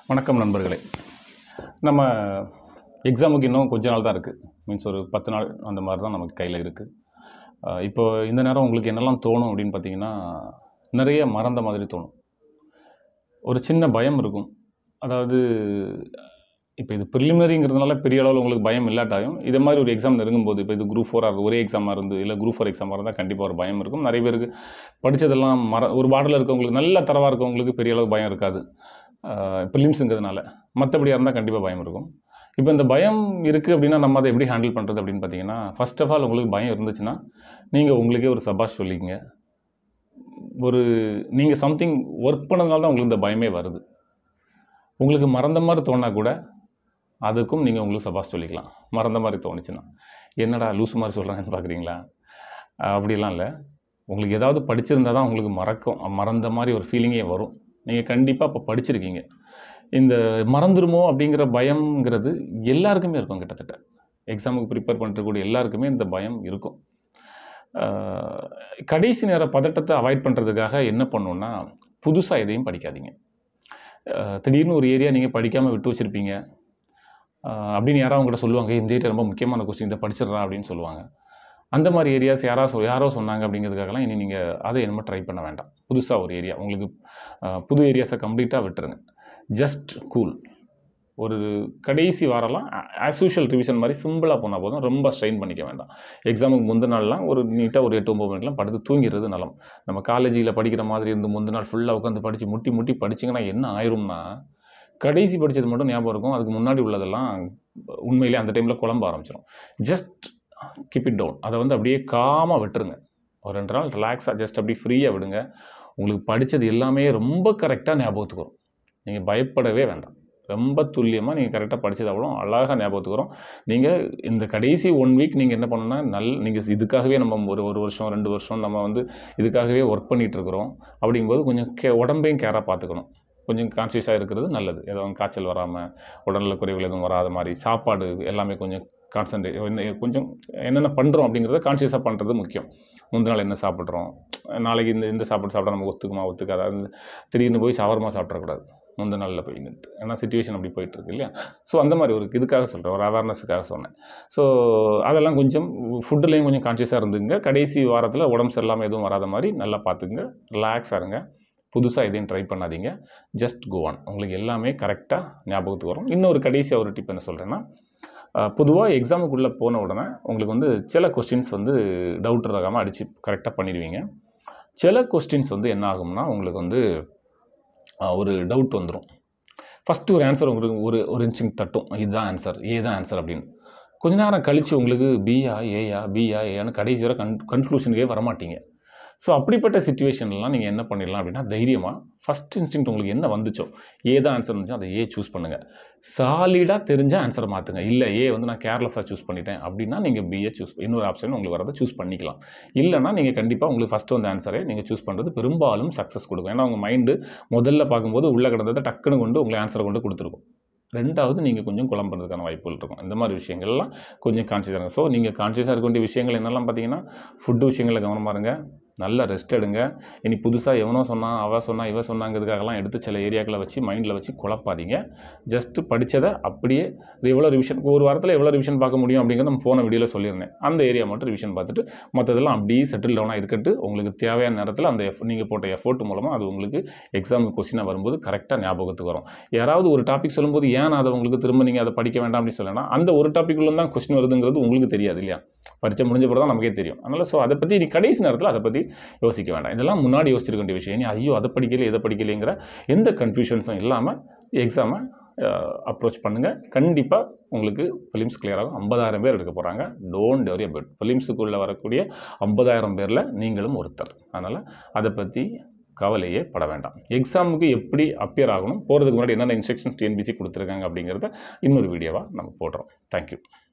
வணக்கம் நண்பர்களே நம்ம எக்ஸாமுக்கு இன்னும் கொஞ்ச நாள் தான் இருக்குது மீன்ஸ் ஒரு பத்து நாள் அந்த மாதிரி தான் நமக்கு கையில் இருக்குது இப்போ இந்த நேரம் உங்களுக்கு என்னெல்லாம் தோணும் அப்படின்னு பார்த்தீங்கன்னா நிறைய மறந்த மாதிரி தோணும் ஒரு சின்ன பயம் இருக்கும் அதாவது இப்போ இது ப்ரிலிமினரிங்கிறதுனால பெரிய அளவில் உங்களுக்கு பயம் இல்லாட்டாயும் இதே மாதிரி ஒரு எக்ஸாம் நெருங்கும்போது இப்போ இது குரூப் ஃபோராக ஒரே எக்ஸாமாக இருந்து இல்லை குரூப் ஃபோர் எக்ஸாமாக இருந்தால் கண்டிப்பாக ஒரு பயம் இருக்கும் நிறைய பேருக்கு படித்ததெல்லாம் மற ஒரு பாடலில் இருக்கவங்களுக்கு நல்ல தரவாக இருக்கவங்களுக்கு பெரிய அளவு பயம் இருக்காது ப்ரிலிம்ஸுங்கிறதுனால மற்றபடியாக இருந்தால் கண்டிப்பாக பயம் இருக்கும் இப்போ இந்த பயம் இருக்குது அப்படின்னா நம்ம அதை எப்படி ஹேண்டில் பண்ணுறது அப்படின்னு பார்த்தீங்கன்னா ஃபர்ஸ்ட் ஆஃப் ஆல் உங்களுக்கு பயம் இருந்துச்சுன்னா நீங்கள் உங்களுக்கே ஒரு சபாஷ் சொல்லிக்கங்க ஒரு நீங்கள் சம்திங் ஒர்க் பண்ணதுனால தான் உங்களுக்கு இந்த பயமே வருது உங்களுக்கு மறந்த மாதிரி தோணா கூட அதுக்கும் நீங்கள் உங்களுக்கு சபாஷ் சொல்லிக்கலாம் மறந்த மாதிரி தோணுச்சுன்னா என்னடா லூசு மாதிரி சொல்கிறாங்கன்னு பார்க்குறீங்களா அப்படிலாம் இல்லை உங்களுக்கு ஏதாவது படிச்சிருந்தா தான் உங்களுக்கு மறக்கும் மறந்த மாதிரி ஒரு ஃபீலிங்கே வரும் நீங்கள் கண்டிப்பாக இப்போ படிச்சிருக்கீங்க இந்த மறந்துருமோ அப்படிங்கிற பயம்ங்கிறது எல்லாருக்குமே இருக்கும் கிட்டத்தட்ட எக்ஸாமுக்கு ப்ரிப்பேர் பண்ணிருக்கக்கூடிய எல்லாருக்குமே இந்த பயம் இருக்கும் ஆஹ் கடைசி நேர பதட்டத்தை அவாய்ட் பண்ணுறதுக்காக என்ன பண்ணணுன்னா புதுசாக எதையும் படிக்காதீங்க ஆஹ் திடீர்னு ஒரு ஏரியா நீங்கள் படிக்காமல் விட்டு வச்சுருப்பீங்க ஆஹ் அப்படின்னு யாராவது உங்கள்கிட்ட சொல்லுவாங்க இந்த ஏரியா ரொம்ப முக்கியமான கொஸ்டின் இதை படிச்சிடறா அப்படின்னு சொல்லுவாங்க அந்த மாதிரி ஏரியாஸ் யாரோ சொ யாரோ சொன்னாங்க அப்படிங்கிறதுக்காகலாம் இனி நீங்கள் அதை என்னமோ ட்ரை பண்ண வேண்டாம் புதுசாக ஒரு ஏரியா உங்களுக்கு ஆஹ் புது ஏரியாஸை கம்ப்ளீட்டாக விட்டுருங்க ஜஸ்ட் கூல் ஒரு கடைசி வாரம்லாம் ஆஸ் யூஷுவல் ரிவிஷன் மாதிரி சிம்பிளாக போனால் போதும் ரொம்ப ஸ்ட்ரெயின் பண்ணிக்க வேண்டாம் எக்ஸாமுக்கு முந்தின நாள்லாம் ஒரு நீட்டாக ஒரு எட்டு ஒம்பது மணிக்கெலாம் படுத்து தூங்கிறது நலம் நம்ம காலேஜில் படிக்கிற மாதிரி இருந்து முந்தின நாள் ஃபுல்லாக உட்காந்து படித்து முட்டி முட்டி படிச்சிங்கன்னா என்ன ஆயிரும்னா கடைசி படித்தது மட்டும் ஞாபகம் இருக்கும் அதுக்கு முன்னாடி உள்ளதெல்லாம் உண்மையிலே அந்த டைமில் குழம்ப ஆரம்பிச்சிடும் ஜஸ்ட் கீப் இட் டவுன் அதை வந்து அப்படியே காமாக விட்டுருங்க ஒரு ரெண்டு நாள் ரிலாக்ஸாக ஜஸ்ட் அப்படியே ஃப்ரீயாக விடுங்க உங்களுக்கு படித்தது எல்லாமே ரொம்ப கரெக்டாக ஞாபகத்துக்கு வரும் நீங்கள் பயப்படவே வேண்டாம் ரொம்ப துல்லியமாக நீங்கள் கரெக்டாக படித்தது அவ்வளோ அழகாக ஞாபகத்துக்கு வரும் நீங்கள் இந்த கடைசி ஒன் வீக் நீங்கள் என்ன பண்ணணும்னா நல் நீங்கள் இதுக்காகவே நம்ம ஒரு ஒரு வருஷம் ரெண்டு வருஷம் நம்ம வந்து இதுக்காகவே ஒர்க் பண்ணிகிட்டு இருக்கிறோம் அப்படிங்கும்போது கொஞ்சம் கே உடம்பையும் கேராக பார்த்துக்கணும் கொஞ்சம் கான்சியஸாக இருக்கிறது நல்லது எதுவும் காய்ச்சல் வராமல் உடல்நல குறைவுகள் எதுவும் வராத மாதிரி சாப்பாடு எல்லாமே கொஞ்சம் கான்சன்ட்ரேட் கொஞ்சம் என்னென்ன பண்ணுறோம் அப்படிங்கிறத கான்சியஸாக பண்ணுறது முக்கியம் முந்தின நாள் என்ன சாப்பிட்றோம் நாளைக்கு இந்த இந்த சாப்பாடு சாப்பிட்டா நமக்கு ஒத்துக்குமா ஒத்துக்காதா அது திடீர்னு போய் சவரமாக சாப்பிட்றக்கூடாது முந்தின நாளில் போய் நின்று ஏன்னா சுச்சுவேஷன் அப்படி போயிட்டு இருக்கு இல்லையா ஸோ அந்த மாதிரி ஒரு இதுக்காக சொல்கிறேன் ஒரு அவேர்னஸுக்காக சொன்னேன் ஸோ அதெல்லாம் கொஞ்சம் ஃபுட்டுலேயும் கொஞ்சம் கான்சியஸாக இருந்துங்க கடைசி வாரத்தில் உடம்பு சரியில்லாமல் எதுவும் வராத மாதிரி நல்லா பார்த்துக்குங்க ரிலாக்ஸாக இருங்க புதுசாக எதையும் ட்ரை பண்ணாதீங்க ஜஸ்ட் கோ ஆன் உங்களுக்கு எல்லாமே கரெக்டாக ஞாபகத்துக்கு வரும் இன்னொரு கடைசியாக ஒரு டிப் என்ன சொல்கிறேன்னா பொதுவாக எக்ஸாமுக்குள்ளே போன உடனே உங்களுக்கு வந்து சில கொஸ்டின்ஸ் வந்து டவுட் இருக்காமல் அடித்து கரெக்டாக பண்ணிடுவீங்க சில கொஸ்டின்ஸ் வந்து என்ன ஆகும்னா உங்களுக்கு வந்து ஆஹ், ஒரு டவுட் வந்துடும் ஃபஸ்ட்டு ஒரு ஆன்சர் உங்களுக்கு ஒரு ஒரு இன்ச்சிங் தட்டும் இதுதான் ஆன்சர் ஏ தான் ஆன்சர் அப்படின்னு கொஞ்ச நேரம் கழித்து உங்களுக்கு பியா ஏயா பியா ஏன்னு கடைசி வரை கன் கன்க்ளூஷனுக்கே வரமாட்டீங்க ஸோ அப்படிப்பட்ட சுச்சுவேஷன்லாம் நீங்கள் என்ன பண்ணிடலாம் அப்படின்னா தைரியமாக ஃபஸ்ட் இன்ஸ்டிங் உங்களுக்கு என்ன வந்துச்சோ ஏ தான் ஆன்சர் இருந்துச்சோ அதை ஏ சூஸ் பண்ணுங்கள் சாலிடாக தெரிஞ்ச ஆன்சரை மாற்றுங்க இல்லை ஏ வந்து நான் கேர்லெஸ்ஸாக சூஸ் பண்ணிட்டேன் அப்படின்னா நீங்கள் பிஏ சூஸ் இன்னொரு ஆப்ஷன் உங்களுக்கு வரதை சூஸ் பண்ணிக்கலாம் இல்லைனா நீங்கள் கண்டிப்பாக உங்களுக்கு ஃபஸ்ட்டு வந்த ஆன்சரே நீங்கள் சூஸ் பண்ணுறது பெரும்பாலும் சக்ஸஸ் கொடுக்கும் ஏன்னா உங்கள் மைண்டு முதல்ல பார்க்கும்போது உள்ளே கிடந்ததை டக்குன்னு கொண்டு உங்களை ஆன்சரை கொண்டு கொடுத்துருக்கும் ரெண்டாவது நீங்கள் கொஞ்சம் குழம்புறதுக்கான வாய்ப்புகள் இருக்கும் இந்த மாதிரி விஷயங்கள்லாம் கொஞ்சம் கான்சியஸாக இருங்க ஸோ நீங்கள் கான்சியஸாக இருக்க வேண்டிய விஷயங்கள் என்னெல்லாம் பார்த்தீங்கன்னா ஃபுட்டு விஷயங்களில் கவனமாக இருங்க நல்லா ரெஸ்ட் எடுங்க இனி புதுசாக எவனோ சொன்னான் அவ சொன்னா இவ சொன்னாங்கிறதுக்காகலாம் எடுத்து சில ஏரியாக்களை வச்சு மைண்டில் வச்சு குழப்பாதீங்க ஜஸ்ட்டு படித்ததை அப்படியே எவ்வளோ ரிவிஷன் ஒரு வாரத்தில் எவ்வளோ ரிவிஷன் பார்க்க முடியும் அப்படிங்கிறத நம்ம போன வீடியோவில் சொல்லியிருந்தேன் அந்த ஏரியா மட்டும் ரிவிஷன் பார்த்துட்டு மற்றதெல்லாம் அப்படியே செட்டில் டவுனாக இருக்கட்டு உங்களுக்கு தேவையான நேரத்தில் அந்த எஃப் நீங்கள் போட்ட எஃபோர்ட் மூலமாக அது உங்களுக்கு எக்ஸாம் கொஸ்டினாக வரும்போது கரெக்டாக ஞாபகத்துக்கு வரும் யாராவது ஒரு டாபிக் சொல்லும்போது ஏன் அதை உங்களுக்கு திரும்ப நீங்கள் அதை படிக்க வேண்டாம் அப்படின்னு சொல்லலாம் அந்த ஒரு டாப்பிக்குள்ள தான் கொஸ்டின் வருதுங்கிறது உங்களுக்கு தெரியாது இல்லையா பரிச்சை முடிஞ்ச பிறகு தான் நமக்கே தெரியும் அதனால் ஸோ அதை பற்றி நீ கடைசி நேரத்தில் அதை பற்றி யோசிக்க வேண்டாம் இதெல்லாம் முன்னாடி யோசிச்சிருக்க வேண்டிய விஷயம் நீ ஐயோ அதை படிக்கல இதை படிக்கலைங்கிற எந்த கன்ஃபியூஷன்ஸும் இல்லாமல் எக்ஸாமை அப்ரோச் பண்ணுங்கள் கண்டிப்பாக உங்களுக்கு ஃபிலிம்ஸ் கிளியர் ஆகும் ஐம்பதாயிரம் பேர் எடுக்க போகிறாங்க டோன்ட் வரி அபவுட் ஃபிலிம்ஸுக்குள்ளே வரக்கூடிய ஐம்பதாயிரம் பேரில் நீங்களும் ஒருத்தர் அதனால் அதை பற்றி கவலையே பட வேண்டாம் எக்ஸாமுக்கு எப்படி அப்பியர் ஆகணும் போகிறதுக்கு முன்னாடி என்னென்ன இன்ஸ்ட்ரக்ஷன்ஸ் டிஎன்பிசி கொடுத்துருக்காங்க அப்படிங்கிறத இன்னொரு வீடியோவாக நம்ம போடுறோம் தேங்க்யூ